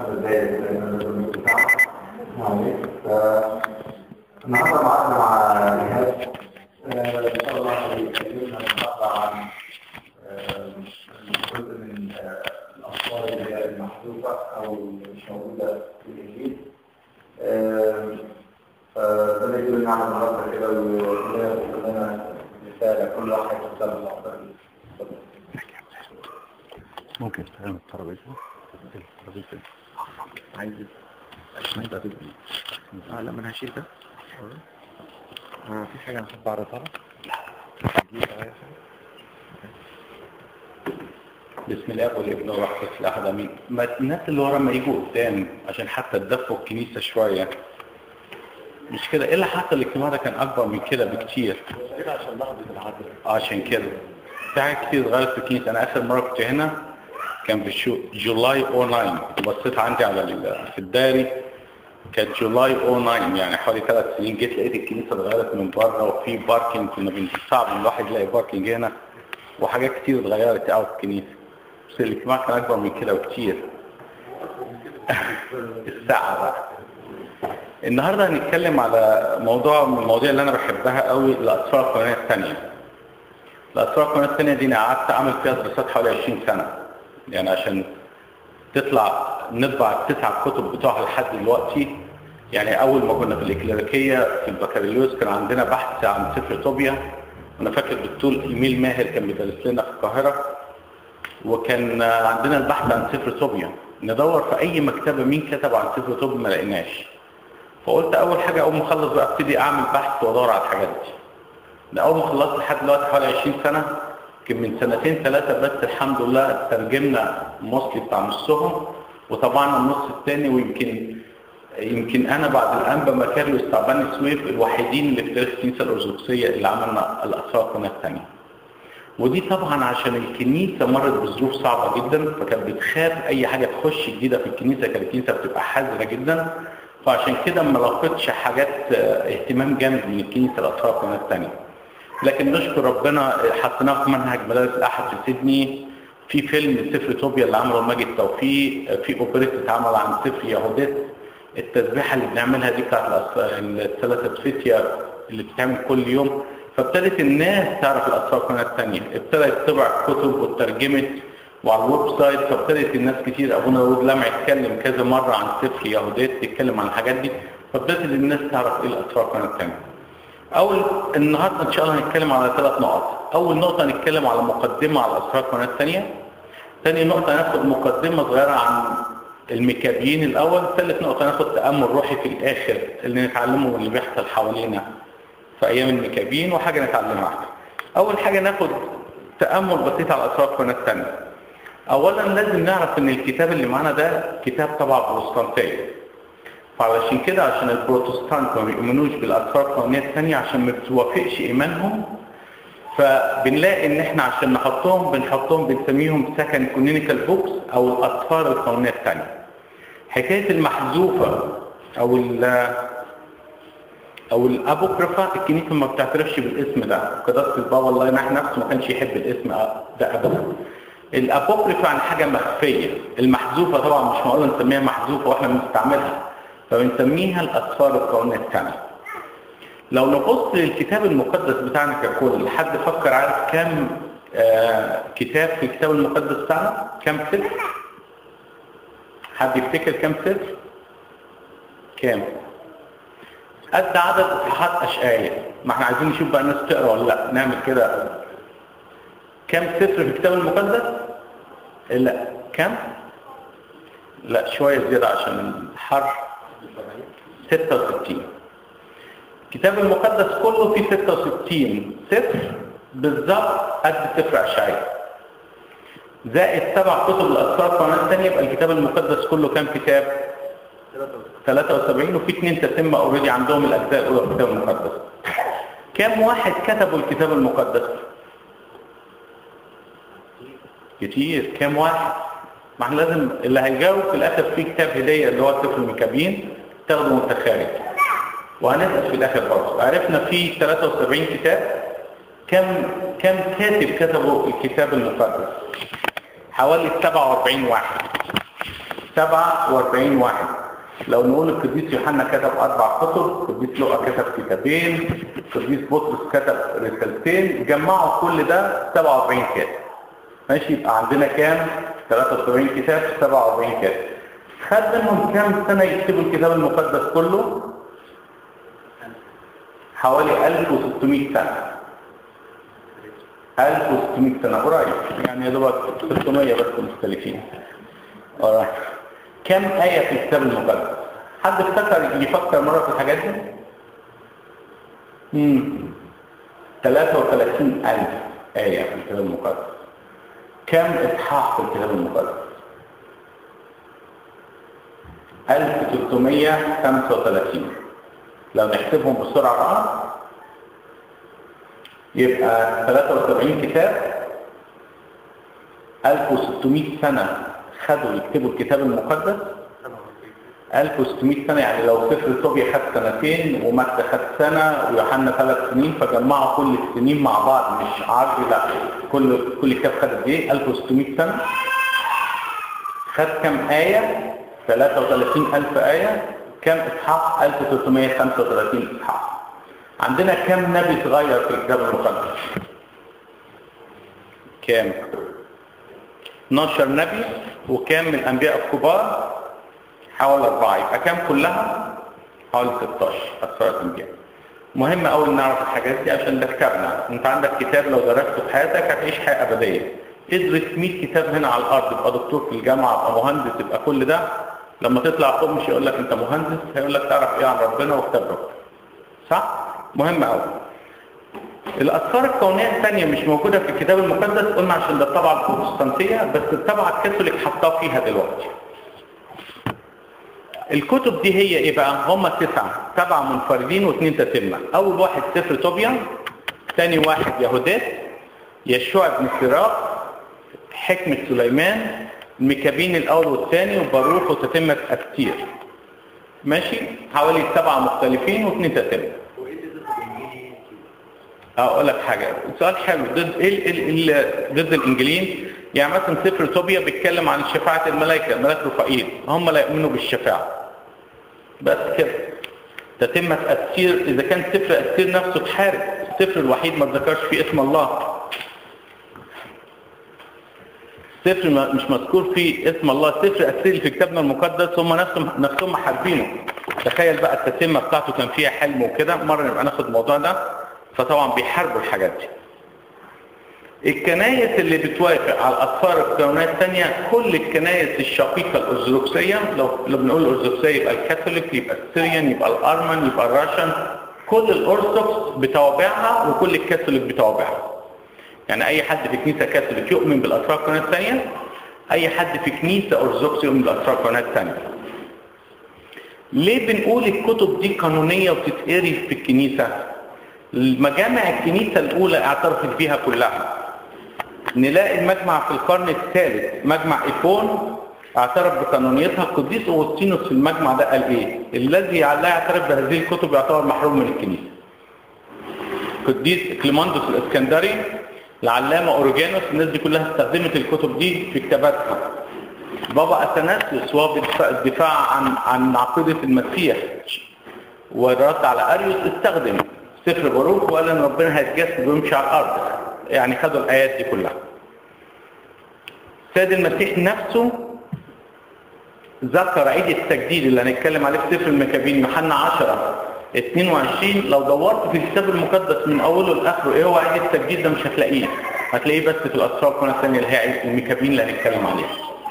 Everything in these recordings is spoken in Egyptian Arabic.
خمس دقايق لان لازم نص ساعه معلش النهارده معانا مع ايهاب آه، ان شاء الله هيكلمنا النهارده عن آه، جزء من آه، الافكار اللي هي المحذوفه او اللي مش موجوده في الانجيل آه، فده اللي يقول نعمل النهارده كده ويقول لنا رساله كل واحد رساله الافضل اتفضل. ممكن تعمل الترابيزه الترابيزه عايز عشان ده اه لا ما انا هشيل ده اه في حاجه نحب اعرضها بسم الله والابن والروح القدس الاحد امين ما الناس اللي ورا ما يجوا قدام عشان حتى تدفوا الكنيسه شويه مش كده ايه اللي حصل الاجتماع ده كان اكبر من كده بكتير كده عشان لحظه العدل عشان كده في حاجات كتير اتغيرت في الكنيسه انا اخر مره كنت هنا كان في شو جولاي 09 بصيت عندي على ال- في الداري كانت جولاي 09 يعني حوالي ثلاث سنين جيت لقيت الكنيسه اتغيرت من بره وفي باركينج كنا بن- صعب ان الواحد يلاقي باركينج هنا وحاجات كتير اتغيرت قوي في الكنيسه بس الاجتماع كان اكبر من كده بكتير الساعه بقى النهارده هنتكلم على موضوع من المواضيع اللي انا بحبها قوي الاطفال القانونيه الثانيه الأسرار القانونية الثانية دي أنا قعدت أعمل فيها دراسات حوالي 20 سنة يعني عشان تطلع نطبع التسع كتب بتوعها لحد دلوقتي يعني أول ما كنا في الإكليريكية في البكالوريوس كان عندنا بحث عن سفر طوبيا أنا فاكر الدكتور إيميل ماهر كان بيدرس لنا في القاهرة وكان عندنا البحث عن سفر طوبيا ندور في أي مكتبة مين كتب عن سفر طوبيا ما لقيناش فقلت أول حاجة أول ما أخلص بقى أبتدي أعمل بحث وأدور على الحاجات دي ده اول ما خلصت لحد دلوقتي حوالي 20 سنه يمكن من سنتين ثلاثه بس الحمد لله ترجمنا موصلي بتاع نصهم وطبعا النص الثاني ويمكن يمكن انا بعد الانبا مكاريوس بتاع بني سويف الوحيدين اللي في تاريخ الكنيسه الارثوذكسيه اللي عملنا الاسرار القانونيه الثانيه. ودي طبعا عشان الكنيسه مرت بظروف صعبه جدا فكانت بتخاف اي حاجه تخش جديده في الكنيسه كانت الكنيسه بتبقى حذره جدا فعشان كده ما لقتش حاجات آه، اهتمام جامد من الكنيسه الاسرار القانونيه الثانيه. لكن نشكر ربنا حطيناه في منهج مدارس الاحد في سيدني في فيلم سفر توبيا اللي عمله ماجد توفيق في اوبريت اتعمل عن سفر يهوديت التسبيحه اللي بنعملها دي بتاعت الأس- الثلاثه فتيا اللي بتتعمل كل يوم فابتدت الناس تعرف الاسرار القانونيه الثانيه ابتدت تطبع كتب واترجمت وعلى الويب سايت فابتدت الناس كتير ابونا داود لمع يتكلم كذا مره عن سفر يهوديت يتكلم عن الحاجات دي فابتدت الناس تعرف ايه الاسرار القانونيه الثانيه اول النهارده ان شاء الله هنتكلم على ثلاث نقط اول نقطه هنتكلم على مقدمه على الاسرار القانونيه الثانيه ثاني نقطه هناخد مقدمه صغيره عن الميكابيين الاول ثالث نقطه هناخد تامل روحي في الاخر اللي نتعلمه من اللي بيحصل حوالينا في ايام الميكابيين وحاجه نتعلمها احنا اول حاجه ناخد تامل بسيط على الاسرار القانونيه الثانيه اولا لازم نعرف ان الكتاب اللي معانا ده كتاب طبعا بروتستانتيه فعلشان كده عشان البروتستانت ما بيؤمنوش بالاسرار القانونيه الثانيه عشان ما بتوافقش ايمانهم فبنلاقي ان احنا عشان نحطهم بنحطهم بنسميهم سكن كونينيكال بوكس او الاطفال القانونيه الثانيه حكايه المحذوفه او ال او الابوكريفا الكنيسه ما بتعترفش بالاسم ده قداسه البابا الله ينح نفسه ما كانش يحب الاسم ده ابدا الابوكريفا عن حاجه مخفيه المحذوفه طبعا مش معقول نسميها محذوفه واحنا بنستعملها فبنسميها الاسفار القانونيه الثانيه لو نبص للكتاب المقدس بتاعنا ككل حد فكر عارف كم آه كتاب في الكتاب المقدس بتاعنا كم سفر حد يفتكر كم سفر كام قد عدد اصحاحات اشعياء ما احنا عايزين نشوف بقى الناس تقرا ولا لا نعمل كده كم سفر في الكتاب المقدس لا كم لا شويه زياده عشان الحر 66 الكتاب المقدس كله فيه 66 سفر بالظبط قد سفر اشعياء زائد سبع كتب الاسرار قناه ثانيه يبقى الكتاب المقدس كله كام كتاب 73 وفي اثنين تتم اوريدي عندهم الاجزاء الاولى في الكتاب المقدس كم واحد كتبوا الكتاب المقدس كتير كم واحد ما احنا لازم اللي هيجاوب في الاخر في كتاب هديه اللي هو سفر المكابين تاخده وانت خارج وهنسال في الاخر برضه عرفنا في 73 كتاب كم كم كاتب كتبوا الكتاب المقدس حوالي 47 واحد 47 واحد لو نقول القديس يوحنا كتب اربع كتب القديس لوقا كتب كتابين القديس بطرس كتب رسالتين جمعوا كل ده 47 كتاب ماشي يبقى عندنا كام 73 كتاب 47 كتاب خد منهم كام سنة يكتبوا الكتاب المقدس كله حوالي 1600 سنة 1600 سنة قريب يعني يا دوبك 600 بس مختلفين alright. كم آية في الكتاب المقدس؟ حد افتكر يفكر مرة في الحاجات دي؟ امم 33 ألف آية في الكتاب المقدس كم إصحاح في الكتاب المقدس؟ 1335 لو نحسبهم بسرعة بقى يبقى 73 كتاب 1600 سنة خدوا يكتبوا الكتاب المقدس 1600 سنة يعني لو سفر طوبيا خد سنتين ومتى خد سنة ويوحنا ثلاث سنين فجمعوا كل السنين مع بعض مش عرض لا كل كل كتاب خد قد ايه 1600 سنة خد كم آية 33000 آية كم إصحاح 1335 إصحاح عندنا كم نبي صغير في الكتاب المقدس كام 12 نبي وكام من الأنبياء الكبار حوالي أربعة يبقى كام كلها حوالي 16 أسرار الأنبياء مهم قوي نعرف الحاجات دي عشان ده كتابنا انت عندك كتاب لو درسته في حياتك هتعيش حياه ابديه ادرس 100 كتاب هنا على الارض تبقى دكتور في الجامعه تبقى مهندس تبقى كل ده لما تطلع فوق مش يقول لك انت مهندس هيقول لك تعرف ايه عن ربنا وكتاب ربنا صح مهم قوي الاسرار الكونيه الثانيه مش موجوده في الكتاب المقدس قلنا عشان ده الطبعه البروتستانتيه بس الطبعه الكاثوليك حطاه فيها دلوقتي الكتب دي هي ايه بقى هم تسعة سبعة منفردين واثنين تتمة اول واحد سفر طوبيا ثاني واحد يهودات يشوع بن سراق حكمة سليمان المكابين الاول والثاني وباروخ وتتمة استير ماشي حوالي سبعة مختلفين واثنين تتمة اقول لك حاجه سؤال حلو ضد ايه ال- ال- ضد الانجيليين يعني مثلا سفر طوبيا بيتكلم عن شفاعه الملائكه ملاك رفائيل هم لا يؤمنوا بالشفاعه بس كده تتمة أسير إذا كان سفر أسير نفسه اتحارب السفر الوحيد ما اتذكرش فيه اسم الله سفر ما- مش مذكور فيه اسم الله سفر أسير في كتابنا المقدس هم نفسهم نفسهم محاربينه تخيل بقى التتمة بتاعته كان فيها حلم وكده مرة نبقى ناخد الموضوع ده فطبعا بيحاربوا الحاجات دي الكنايس اللي بتوافق على الأسفار الكونية الثانية كل الكنايس الشقيقة الأرثوذكسية لو لو بنقول الأرثوذكسية يبقى الكاثوليك يبقى السيريان يبقى الأرمن يبقى الراشن كل الأرثوذكس بتوابعها وكل الكاثوليك بتوابعها يعني أي حد في كنيسة كاثوليك يؤمن بالأسفار الكونية الثانية أي حد في كنيسة أرثوذكس يؤمن بالأسفار الكونية الثانية ليه بنقول الكتب دي قانونية وتتقري في الكنيسة المجامع الكنيسة الأولى اعترفت بيها كلها نلاقي المجمع في القرن الثالث مجمع إيفون اعترف بقانونيتها القديس أوغسطينوس في المجمع ده قال إيه؟ الذي لا يعترف بهذه الكتب يعتبر محروم من الكنيسة. قديس كليماندوس الإسكندري العلامة أوريجانوس الناس دي كلها استخدمت الكتب دي في كتاباتها. بابا أثناسيوس وهو بالدفاع- الدفاع عن عن عقيدة المسيح والرد على أريوس استخدم سفر باروك وقال ان ربنا هيتجسد ويمشي على الارض يعني خدوا الايات دي كلها سيد المسيح نفسه ذكر عيد التجديد اللي هنتكلم عليه في سفر المكابين يوحنا 10 22 لو دورت في الكتاب المقدس من اوله لاخره ايه هو عيد التجديد ده مش هتلاقيه هتلاقيه بس في الاسرار القرآن الثانيه اللي هي عيد المكابين اللي هنتكلم عليها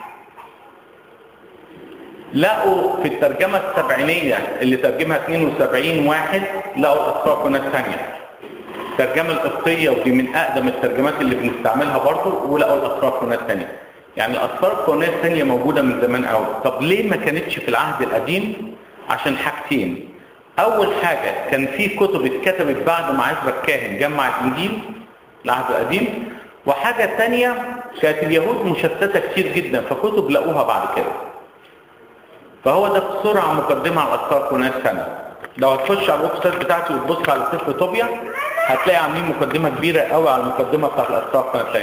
لقوا في الترجمة السبعينية اللي ترجمها 72 واحد لقوا الأسرار القرآن الثانية الترجمة القبطية ودي من أقدم الترجمات اللي بنستعملها برضه ولقوا الأسرار القرآن الثانية يعني الأسرار القرآنية الثانية موجودة من زمان قوي طب ليه ما كانتش في العهد القديم عشان حاجتين أول حاجة كان في كتب اتكتبت بعد ما عزرا الكاهن جمع الإنجيل العهد القديم وحاجة تانية كانت اليهود مشتتة كتير جدا فكتب لقوها بعد كده فهو ده بسرعة مقدمة على الأسرار القرآنية الثانية لو هتخش على الويب سايت بتاعتي وتبص على سفر طوبيا هتلاقي عاملين مقدمة كبيرة قوي على المقدمة بتاعت الأسرار القرآنية الثانية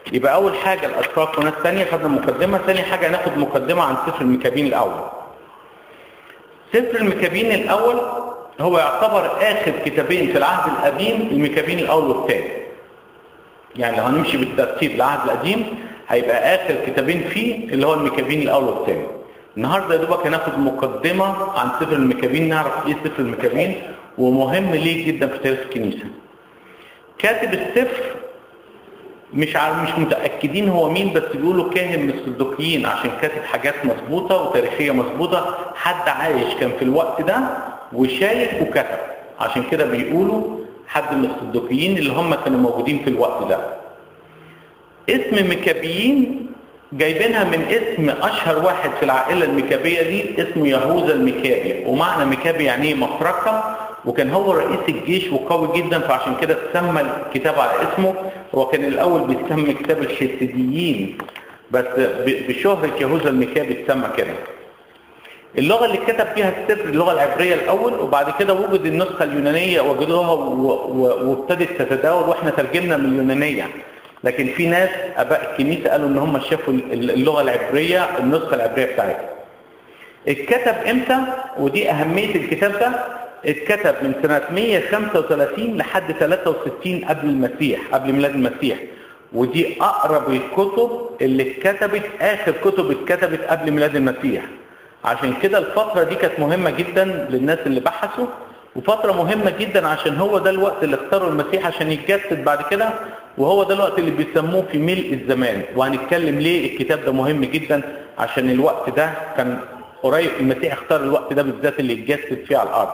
يبقى اول حاجه الاسرار قناه ثانيه خدنا مقدمه ثاني حاجه هناخد مقدمه عن سفر المكابين الاول سفر المكابين الاول هو يعتبر اخر كتابين في العهد القديم المكابين الاول والثاني يعني لو هنمشي بالترتيب العهد القديم هيبقى اخر كتابين فيه اللي هو المكابين الاول والثاني النهارده يا دوبك هناخد مقدمه عن سفر المكابين نعرف ايه سفر المكابين ومهم ليه جدا في تاريخ الكنيسه كاتب السفر مش عارف مش متاكدين هو مين بس بيقولوا كاهن من الصدوقيين عشان كاتب حاجات مظبوطه وتاريخيه مظبوطه حد عايش كان في الوقت ده وشايف وكتب عشان كده بيقولوا حد من الصدوقيين اللي هم كانوا موجودين في الوقت ده اسم مكابيين جايبينها من اسم اشهر واحد في العائله المكابيه دي اسمه يهوذا المكابي ومعنى مكابي يعني ايه مفرقه وكان هو رئيس الجيش وقوي جدا فعشان كده اتسمى الكتاب على اسمه هو كان الاول بيتسمى كتاب الحسيديين بس بشهرة يهوذا المكابي اتسمى كده اللغة اللي كتب فيها السفر اللغة العبرية الأول وبعد كده وجد النسخة اليونانية وجدوها وابتدت تتداول واحنا ترجمنا من اليونانية لكن في ناس اباء الكنيسه قالوا ان هم شافوا اللغه العبريه النسخه العبريه بتاعتها اتكتب امتى ودي اهميه الكتاب ده اتكتب من سنه 135 لحد 63 قبل المسيح قبل ميلاد المسيح ودي اقرب الكتب اللي اتكتبت اخر كتب اتكتبت قبل ميلاد المسيح عشان كده الفتره دي كانت مهمه جدا للناس اللي بحثوا وفترة مهمة جدا عشان هو ده الوقت اللي اختاره المسيح عشان يتجسد بعد كده وهو ده الوقت اللي بيسموه في ملء الزمان وهنتكلم ليه الكتاب ده مهم جدا عشان الوقت ده كان قريب المسيح اختار الوقت ده بالذات اللي يتجسد فيه على الارض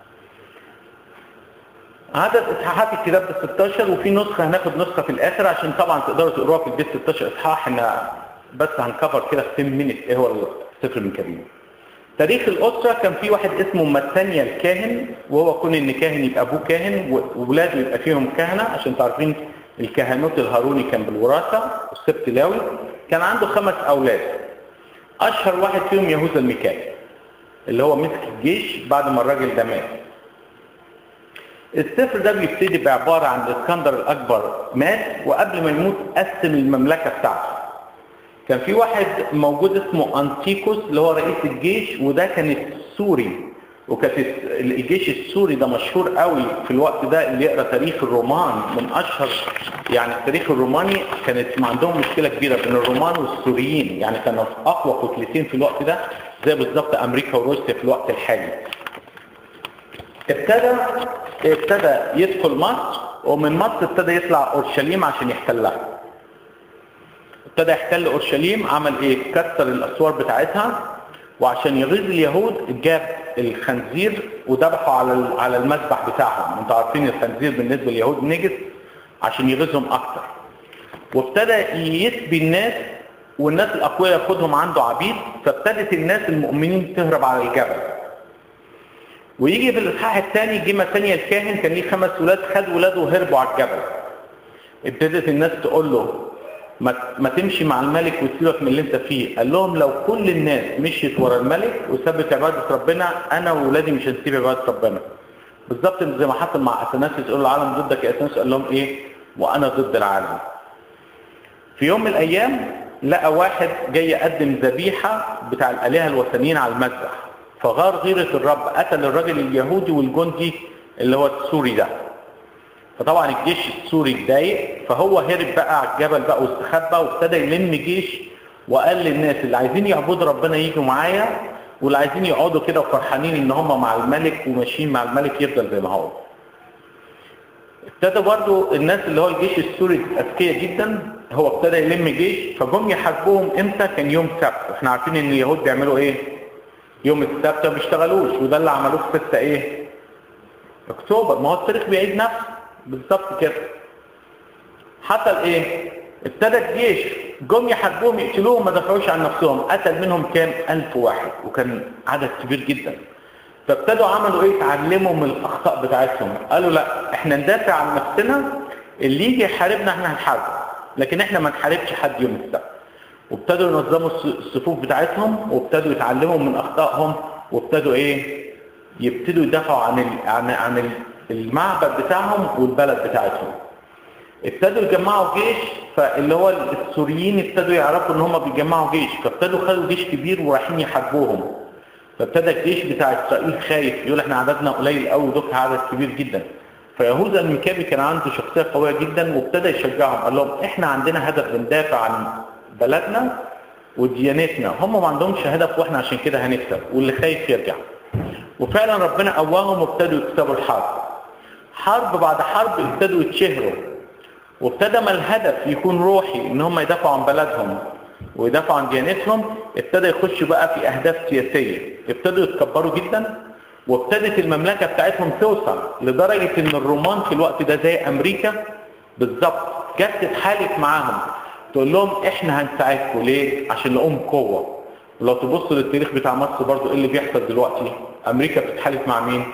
عدد اصحاحات الكتاب ده 16 وفي نسخه هناخد نسخه في الاخر عشان طبعا تقدروا تقروها في البيت 16 اصحاح احنا بس هنكفر كده في 10 مينت ايه هو السفر من كريم تاريخ الأسرة كان في واحد اسمه متانيا الكاهن وهو كون إن كاهن يبقى أبوه كاهن وولاده يبقى فيهم كهنة عشان تعرفين الكهنوت الهاروني كان بالوراثة والسبت لاوي كان عنده خمس أولاد أشهر واحد فيهم يهوذا الميكائي اللي هو مسك الجيش بعد ما الراجل ده مات السفر ده بيبتدي بعبارة عن الاسكندر الأكبر مات وقبل ما يموت قسم المملكة بتاعته كان في واحد موجود اسمه انتيكوس اللي هو رئيس الجيش وده كان السوري وكانت الجيش السوري ده مشهور قوي في الوقت ده اللي يقرا تاريخ الرومان من اشهر يعني التاريخ الروماني كانت عندهم مشكله كبيره بين الرومان والسوريين يعني كانوا اقوى كتلتين في الوقت ده زي بالظبط امريكا وروسيا في الوقت الحالي ابتدى ابتدى يدخل مصر ومن مصر ابتدى يطلع اورشليم عشان يحتلها ابتدى يحتل اورشليم عمل ايه كسر الاسوار بتاعتها وعشان يغيظ اليهود جاب الخنزير وذبحه على على المذبح بتاعهم انتوا عارفين الخنزير بالنسبه لليهود نجس عشان يغيظهم اكتر وابتدى يسبي الناس والناس الاقوياء ياخدهم عنده عبيد فابتدت الناس المؤمنين تهرب على الجبل ويجي في الاصحاح الثاني جه مثانيا الكاهن كان ليه خمس ولاد خد ولاده وهربوا على الجبل ابتدت الناس تقول له ما, ما تمشي مع الملك وتسيبك من اللي انت فيه قال لهم لو كل الناس مشيت ورا الملك وسابت عباده ربنا انا واولادي مش هنسيب عباده ربنا بالظبط زي ما حصل مع اثناسيس يقول العالم ضدك يا اثناسيس قال لهم ايه وانا ضد العالم في يوم من الايام لقى واحد جاي يقدم ذبيحه بتاع الالهه الوثنيين على المذبح فغار غيره الرب قتل الراجل اليهودي والجندي اللي هو السوري ده فطبعا الجيش السوري اتضايق فهو هرب بقى على الجبل بقى واستخبى وابتدى يلم جيش وقال للناس اللي عايزين يعبدوا ربنا يجوا معايا واللي عايزين يقعدوا كده وفرحانين ان هم مع الملك وماشيين مع الملك يفضل زي ما هو. ابتدى برضو الناس اللي هو الجيش السوري اذكياء جدا هو ابتدى يلم جيش فجم يحاربوهم امتى؟ كان يوم سبت، احنا عارفين ان اليهود بيعملوا ايه؟ يوم السبت ما بيشتغلوش وده اللي عملوه في 6 ايه؟ اكتوبر ما هو التاريخ بيعيد نفسه بالظبط كده حصل ايه ابتدى الجيش جم يحاربوهم يقتلوهم ما دفعوش عن نفسهم قتل منهم كام ألف واحد وكان عدد كبير جدا فابتدوا عملوا ايه اتعلموا من الاخطاء بتاعتهم قالوا لا احنا ندافع عن نفسنا اللي يجي يحاربنا احنا هنحاربه لكن احنا ما نحاربش حد يوم السبت وابتدوا ينظموا الصفوف بتاعتهم وابتدوا يتعلموا من اخطائهم وابتدوا ايه يبتدوا يدافعوا عن ال... عن عن ال... المعبد بتاعهم والبلد بتاعتهم ابتدوا يجمعوا جيش فاللي هو السوريين ابتدوا يعرفوا ان هم بيجمعوا جيش فابتدوا خدوا جيش كبير ورايحين يحاربوهم فابتدى الجيش بتاع اسرائيل خايف يقول احنا عددنا قليل قوي ودول عدد كبير جدا فيهوذا المكابي كان عنده شخصيه قويه جدا وابتدى يشجعهم قال لهم احنا عندنا هدف بندافع عن بلدنا وديانتنا هم ما عندهمش هدف واحنا عشان كده هنكسب واللي خايف يرجع وفعلا ربنا قواهم وابتدوا يكسبوا الحرب حرب بعد حرب ابتدوا يتشهروا وابتدى ما الهدف يكون روحي ان هم يدافعوا عن بلدهم ويدافعوا عن ديانتهم ابتدى يخشوا بقى في اهداف سياسيه ابتدوا يتكبروا جدا وابتدت المملكه بتاعتهم توسع لدرجه ان الرومان في الوقت ده زي امريكا بالظبط جت تتحالف معاهم تقول لهم احنا هنساعدكم ليه؟ عشان نقوم قوه ولو تبصوا للتاريخ بتاع مصر برضو ايه اللي بيحصل دلوقتي؟ امريكا بتتحالف مع مين؟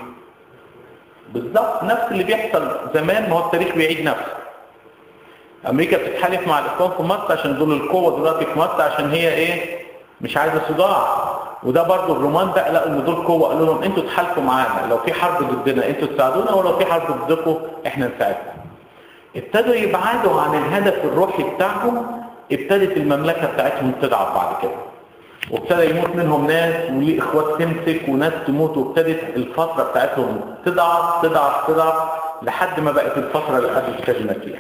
بالظبط نفس اللي بيحصل زمان ما هو التاريخ بيعيد نفسه امريكا بتتحالف مع الاخوان في مصر عشان دول القوه دلوقتي في مصر عشان هي ايه مش عايزه صداع وده برضو الرومان بقى لقوا ان دول قوه قالوا لهم انتوا تحالفوا معانا لو في حرب ضدنا انتوا تساعدونا ولو في حرب ضدكم احنا نساعدكم ابتدوا يبعدوا عن الهدف الروحي بتاعهم ابتدت المملكه بتاعتهم تضعف بعد كده وابتدى يموت منهم ناس وليه اخوات تمسك وناس تموت وابتدت الفتره بتاعتهم تضعف تضعف تضعف لحد ما بقت الفتره اللي قبل السيد المسيح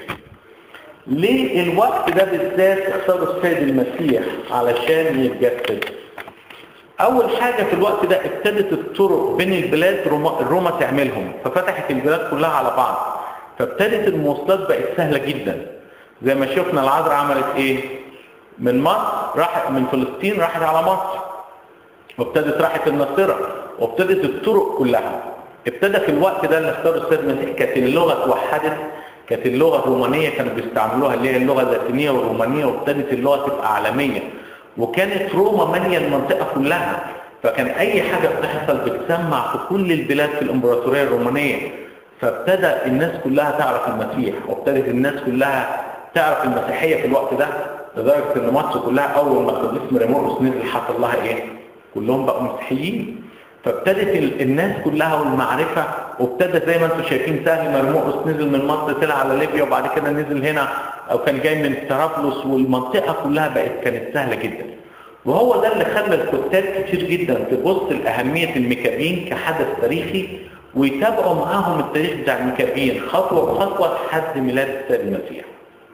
ليه الوقت ده بالذات اختاروا السيد المسيح علشان يتجسد اول حاجة في الوقت ده ابتدت الطرق بين البلاد روما, روما تعملهم ففتحت البلاد كلها على بعض فابتدت المواصلات بقت سهلة جدا زي ما شفنا العذراء عملت ايه من مصر راحت من فلسطين راحت على مصر وابتدت راحت الناصرة وابتدت الطرق كلها ابتدى في الوقت ده اللي اختاروا السيد المسيح كانت اللغة اتوحدت كانت اللغة الرومانية كانوا بيستعملوها اللي هي اللغة اللاتينية والرومانية وابتدت اللغة تبقى عالمية وكانت روما مالية المنطقة كلها فكان أي حاجة بتحصل بتسمع في كل البلاد في الإمبراطورية الرومانية فابتدى الناس كلها تعرف المسيح وابتدت الناس كلها تعرف المسيحية في الوقت ده لدرجة إن مصر كلها أول ما قديس مريمورقس نزل حصل لها إيه؟ كلهم بقوا مسيحيين فابتدت الناس كلها والمعرفة وابتدى زي ما انتم شايفين سهل مرموقس نزل من مصر طلع على ليبيا وبعد كده نزل هنا او كان جاي من طرابلس والمنطقة كلها بقت كانت سهلة جدا وهو ده اللي خلى الكتاب كتير جدا تبص لأهمية الميكابين كحدث تاريخي ويتابعوا معاهم التاريخ بتاع الميكابين خطوة بخطوة لحد ميلاد السيد المسيح.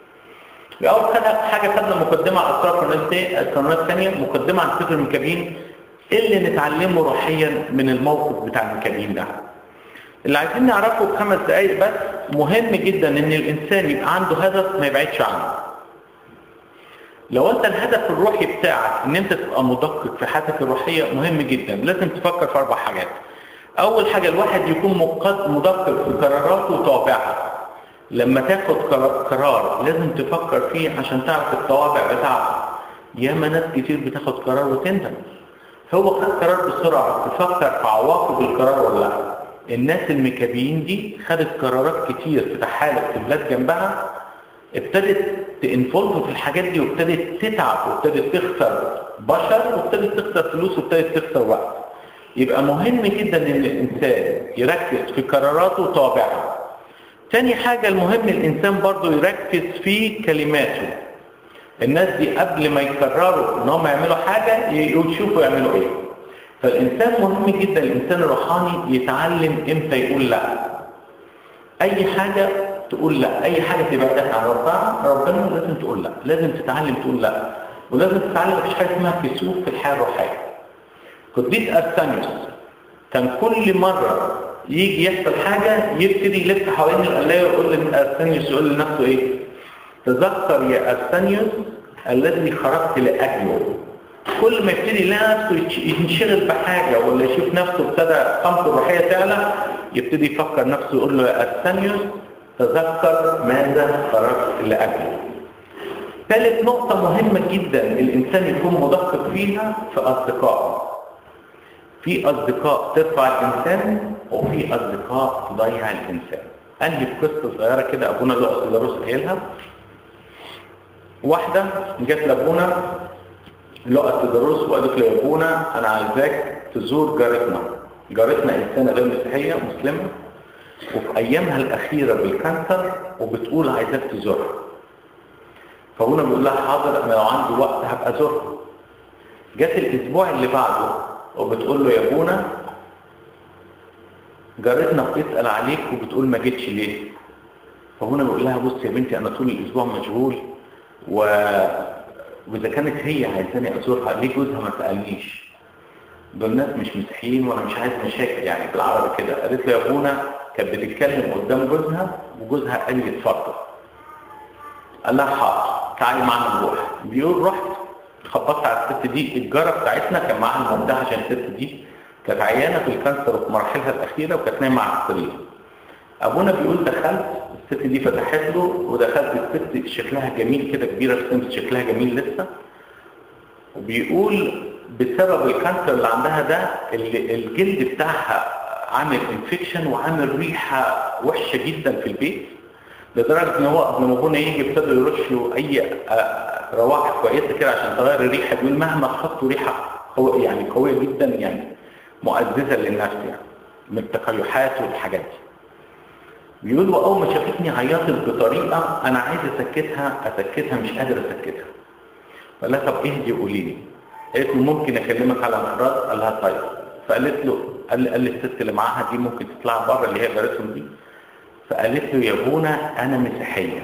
أول حاجة خدنا مقدمة على أسرار القانونات الثانية مقدمة عن سفر الميكابين اللي نتعلمه روحيا من الموقف بتاع المكابين ده اللي عايزين نعرفه في خمس دقايق بس مهم جدا ان الانسان يبقى عنده هدف ما يبعدش عنه لو انت الهدف الروحي بتاعك ان انت تبقى مدقق في حياتك الروحيه مهم جدا لازم تفكر في اربع حاجات اول حاجه الواحد يكون مدقق في قراراته وطوابعها لما تاخد قرار لازم تفكر فيه عشان تعرف الطوابع بتاعته ياما ناس كتير بتاخد قرار وتندم هو خد قرار بسرعة تفكر في عواقب القرار ولا لا الناس المكابيين دي خدت قرارات كتير في تحالف في بلاد جنبها ابتدت تنفولف في الحاجات دي وابتدت تتعب وابتدت تخسر بشر وابتدت تخسر فلوس وابتدت تخسر وقت يبقى مهم جدا ان الانسان يركز في قراراته وطوابعها تاني حاجة المهم الانسان برضو يركز في كلماته الناس دي قبل ما يقرروا ان هم يعملوا حاجة يشوفوا يعملوا ايه فالانسان مهم جدا الانسان الروحاني يتعلم امتى يقول لا اي حاجة تقول لا اي حاجة تبعدك عن ربنا ربنا لازم تقول لا لازم تتعلم تقول لا ولازم تتعلم مفيش حاجة اسمها كسوف في الحياة الروحية قديس ارسانيوس كان كل مرة يجي يحصل حاجة يبتدي يلف حوالين القلاية ويقول لارسانيوس يقول لنفسه ايه تذكر يا أرسانيوس الذي خرجت لأجله كل ما يبتدي يلاقي نفسه ينشغل بحاجة ولا يشوف نفسه ابتدى قامته الروحية تعلى يبتدي يفكر نفسه يقول له يا أرسانيوس تذكر ماذا خرجت لأجله ثالث نقطة مهمة جدا الإنسان يكون مدقق فيها في أصدقائه في أصدقاء ترفع الإنسان وفي أصدقاء تضيع الإنسان قال لي في قصة صغيرة كده أبونا لقص دروس قايلها واحدة جت لابونا لقت دروس وقالت له يا ابونا انا عايزاك تزور جارتنا جارتنا انسانه غير مسيحيه مسلمه وفي ايامها الاخيره بالكانسر وبتقول عايزاك تزورها فابونا بيقول لها حاضر انا لو عندي وقت هبقى ازورها جت الاسبوع اللي بعده وبتقول له يا ابونا جارتنا بتسال عليك وبتقول ما جيتش ليه فهنا بقول لها بص يا بنتي انا طول الاسبوع مشغول و... واذا كانت هي عايزاني ازورها ليه جوزها ما سالنيش دول ناس مش مسيحيين وانا مش عايز مشاكل يعني بالعربي كده قالت له يا ابونا كانت بتتكلم قدام جوزها وجوزها قال لي اتفضل قال لها حاضر تعالي معانا نروح بيقول رحت خبطت على الست دي الجاره بتاعتنا كان معاها المبدأ عشان الست دي كانت عيانه في الكانسر وفي مراحلها الاخيره وكانت نايمه على السرير ابونا بيقول دخلت الست دي فتحت له ودخلت الست شكلها جميل كده كبيره السمس شكلها جميل لسه وبيقول بسبب الكانسر اللي عندها ده اللي الجلد بتاعها عامل انفكشن وعامل ريحه وحشه جدا في البيت لدرجه ان هو قبل ما ابونا يجي ابتدوا يرش له اي روائح كويسه كده عشان تغير الريحه بيقول مهما حطوا ريحه قوية يعني قويه جدا يعني مؤذذه للنفس يعني من التقيحات والحاجات دي بيقول واول ما شافتني عيطت بطريقه انا عايز اسكتها اسكتها مش قادر اسكتها فقال لها طب اهدي قولي لي قالت له ممكن اكلمك على انفراد قال لها طيب فقالت له قال قال الست اللي معاها دي ممكن تطلع بره اللي هي جارتهم دي فقالت له يا ابونا انا مسيحيه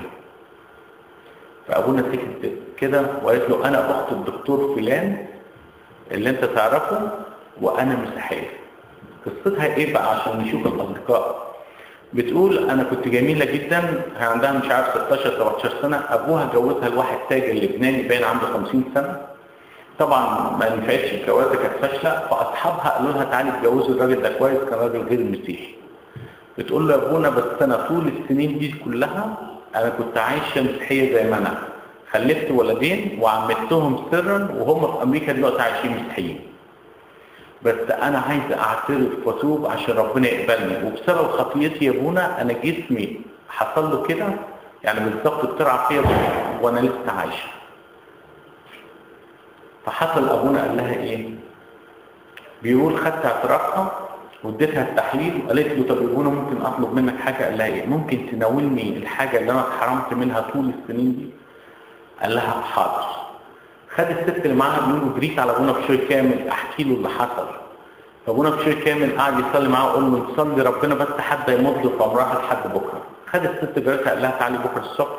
فابونا سكت كده وقالت له انا اخت الدكتور فلان اللي انت تعرفه وانا مسيحيه قصتها ايه بقى عشان نشوف الاصدقاء بتقول انا كنت جميله جدا كان عندها مش عارف 16 17 سنه ابوها جوزها لواحد تاجر لبناني باين عنده 50 سنه طبعا ما نفعتش الجوازه كانت فاشله فاصحابها قالوا لها تعالي اتجوزي الراجل ده كويس كان راجل غير مسيحي بتقول له يا ابونا بس انا طول السنين دي كلها انا كنت عايشه مسيحيه زي ما انا خلفت ولدين وعملتهم سرا وهم في امريكا دلوقتي عايشين مسيحيين بس انا عايز اعترف واتوب عشان ربنا يقبلني وبسبب خطيتي يا ابونا انا جسمي حصل له كده يعني بالظبط بترعى فيا وانا لسه عايشه فحصل ابونا قال لها ايه بيقول خدت اعترافها واديتها التحليل وقالت له طب يا ابونا ممكن اطلب منك حاجه قال لها ايه ممكن تناولني الحاجه اللي انا اتحرمت منها طول السنين دي قال لها حاضر خد الست اللي معاها بيقول له جريت على ابونا بشوي كامل احكي له اللي حصل فابونا بشوي كامل قعد يصلي معاه وقال له نصلي ربنا بس حد يمض في عمرها لحد بكره خد الست جارتها قال لها تعالي بكره الصبح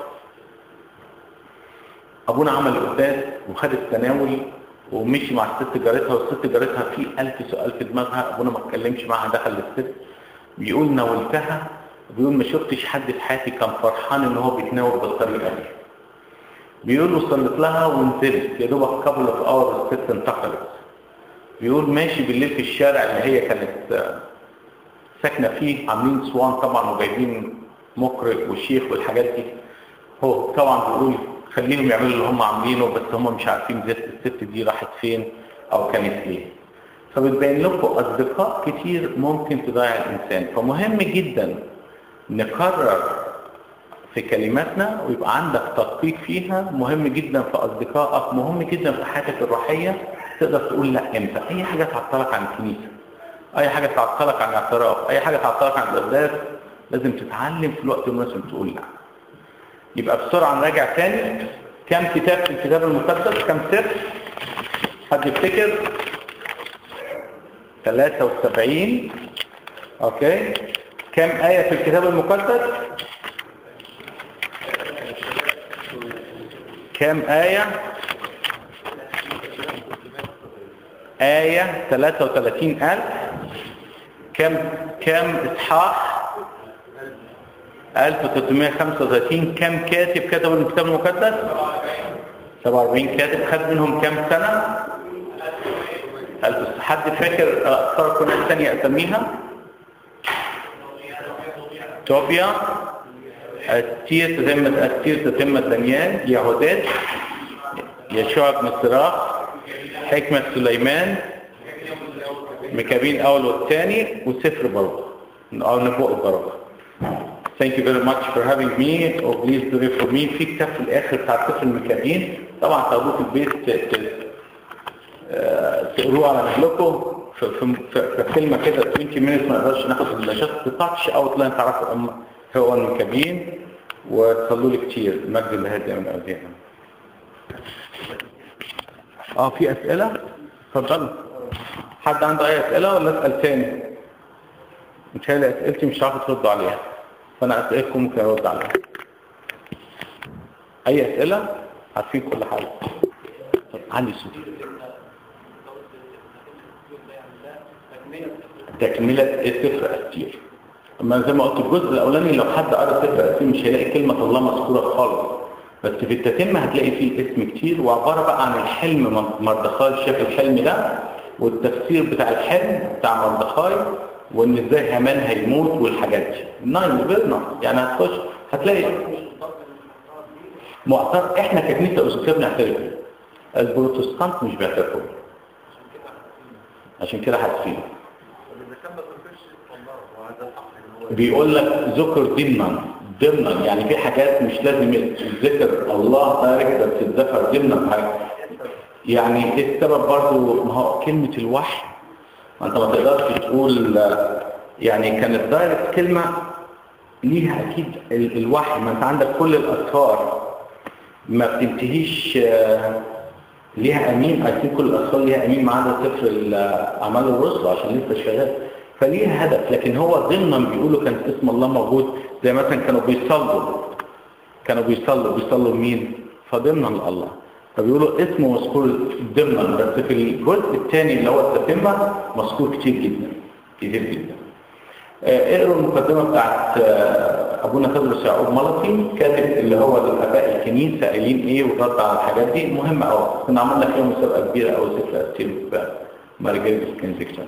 ابونا عمل القداس وخد التناول ومشي مع الست جارتها والست جارتها في ألف سؤال في دماغها ابونا ما اتكلمش معاها دخل للست بيقول ناولتها بيقول ما شفتش حد في حياتي كان فرحان ان هو بيتناول بالطريقه دي بيقول له صلت لها ونزلت يا دوبك قبل في اور الست انتقلت بيقول ماشي بالليل في الشارع اللي هي كانت ساكنه فيه عاملين صوان طبعا وجايبين مقرئ وشيخ والحاجات دي هو طبعا بيقول خليهم يعملوا اللي هم عاملينه بس هم مش عارفين الست دي راحت فين او كانت ليه فبتبين لكم اصدقاء كتير ممكن تضيع الانسان فمهم جدا نقرر في كلماتنا ويبقى عندك تدقيق فيها مهم جدا في اصدقائك مهم جدا في حياتك الروحيه تقدر تقول لا امتى اي حاجه تعطلك عن الكنيسه اي حاجه تعطلك عن الاعتراف اي حاجه تعطلك عن القداس لازم تتعلم في الوقت المناسب تقول لا يبقى بسرعه نراجع تاني كم كتاب في الكتاب المقدس كم سر حد يفتكر 73 اوكي كم آية في الكتاب المقدس كم آية آية 33 ألف كم كم إصحاح 1335 كم كاتب كتبوا الكتاب المقدس 47 كاتب خد منهم كم سنة حد فاكر أكثر كنا الثانية أسميها توبيا أستير تتمة أستير تتمة دانيال يهودات يشوع بن صراخ حكمة سليمان مكابين الأول والثاني وسفر برضه أو نبوء برضه Thank you very much for having me. Oh, please do it for me. في كتاب في الآخر بتاع سفر المكابين طبعا تاخدوه في البيت تقروه على مهلكم في, في, في, في كلمة كده 20 minutes ما نقدرش ناخد الا جاست تاتش اوت لاين تعرفوا ام هو المكابين وتصلوا لي كتير المجد اللي هادي من ايديهم اه في اسئلة اتفضل حد عنده اي اسئلة ولا اسال تاني متهيألي اسئلتي مش هتعرفوا تردوا عليها فانا اسئلتكم ممكن ارد عليها اي اسئلة عارفين كل حاجة طب عندي صوت تكملة سفر أستير أما زي ما قلت الجزء الأولاني لو حد قرأ سفر أستير مش هيلاقي كلمة الله مذكورة خالص بس في التتمة هتلاقي فيه اسم كتير وعبارة بقى عن الحلم مردخاي شاف الحلم ده والتفسير بتاع الحلم بتاع مردخاي وإن إزاي هامان هيموت والحاجات دي ناين فيرنا يعني هتخش هتلاقي معترف احنا ككنيسة أسكتية بنعترف البروتستانت مش بيعترفوا عشان كده حاسين بيقول لك ذكر ضمنا ضمنا يعني في حاجات مش لازم ذكر الله دايركت بس تتذكر ضمنا حاجه يعني ايه السبب برضه ما هو كلمه الوحي ما انت ما تقدرش تقول يعني كانت دايركت كلمه ليها اكيد الوحي ما انت عندك كل الاسرار ما بتنتهيش ليها امين عايزين كل الاطفال ليها امين ما عدا سفر اعمال الرسل عشان لسه شغال فليها هدف لكن هو ضمنا بيقولوا كان اسم الله موجود زي مثلا كانوا بيصلوا كانوا بيصلوا بيصلوا مين فضمنا لله فبيقولوا اسمه مذكور ضمنا بس في الجزء الثاني اللي هو التتمه مذكور كتير جدا كتير جدا اقروا المقدمه بتاعت ابونا تدرس يعقوب ملطي كاتب اللي هو الاباء الكنيسه قايلين ايه ورد على الحاجات دي مهمه قوي كنا عملنا فيها مسابقه كبيره قوي سفر استير مارجريت كنزيكتون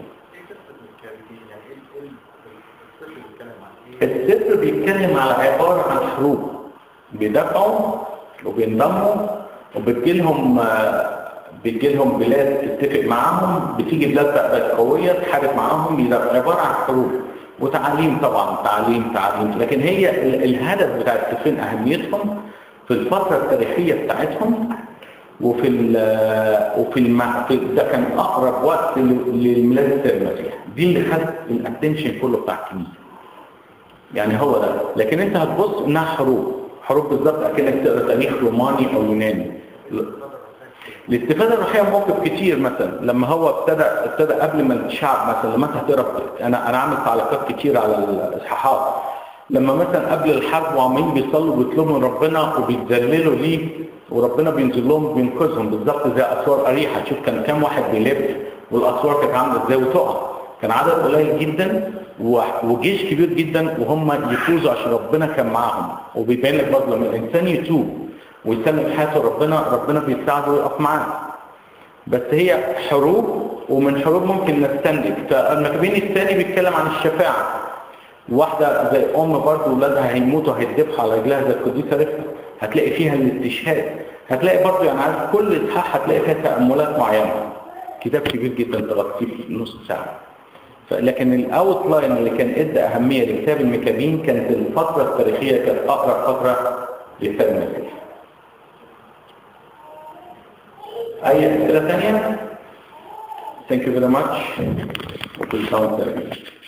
السفر بيتكلم على عباره عن حروب بيدافعوا وبينضموا وبتجيلهم بتجيلهم بلاد تتفق معاهم بتيجي بلاد بقت قويه تحارب معاهم يبقى عباره عن حروب وتعليم طبعا تعليم تعليم لكن هي الهدف بتاع السفين اهميتهم في الفتره التاريخيه بتاعتهم وفي ال وفي المع... في ده كان اقرب وقت للميلاد المسيح دي اللي خد الاتنشن كله بتاع الكنيسه يعني هو ده لكن انت هتبص انها حروب حروب بالظبط اكنك تقرا تاريخ روماني او يوناني الاستفاده الروحيه موقف كتير مثلا لما هو ابتدى ابتدى قبل ما الشعب مثلا لما انت هتقرا انا انا عامل تعليقات كتير على الاصحاحات لما مثلا قبل الحرب وعمالين بيصلوا وبيطلبوا من ربنا وبيتذللوا ليه وربنا بينزل لهم بينقذهم بالظبط زي اسوار اريحه شوف كان كام واحد بيلف والاسوار كانت عامله ازاي وتقع كان عدد قليل جدا وجيش كبير جدا وهم يفوزوا عشان ربنا كان معاهم وبيبين لك برضه لما الانسان يتوب ويسلم حياته ربنا ربنا بيساعده ويقف معاه بس هي حروب ومن حروب ممكن نستنتج فالمكابين الثاني بيتكلم عن الشفاعة واحدة زي أم برضه ولادها هيموتوا هيتذبحوا على رجلها زي القديسة رفقة هتلاقي فيها الاستشهاد هتلاقي برضه يعني عارف كل إصحاح هتلاقي فيها تأملات معينة كتاب كبير جدا تغطيه في نص ساعة لكن الاوت لاين اللي كان ادى اهميه لكتاب المكابين كانت الفتره التاريخيه كانت اقرب فتره لكتاب المسيح. اي اسئله ثانيه؟ Thank you very much. وكل سنه وانتم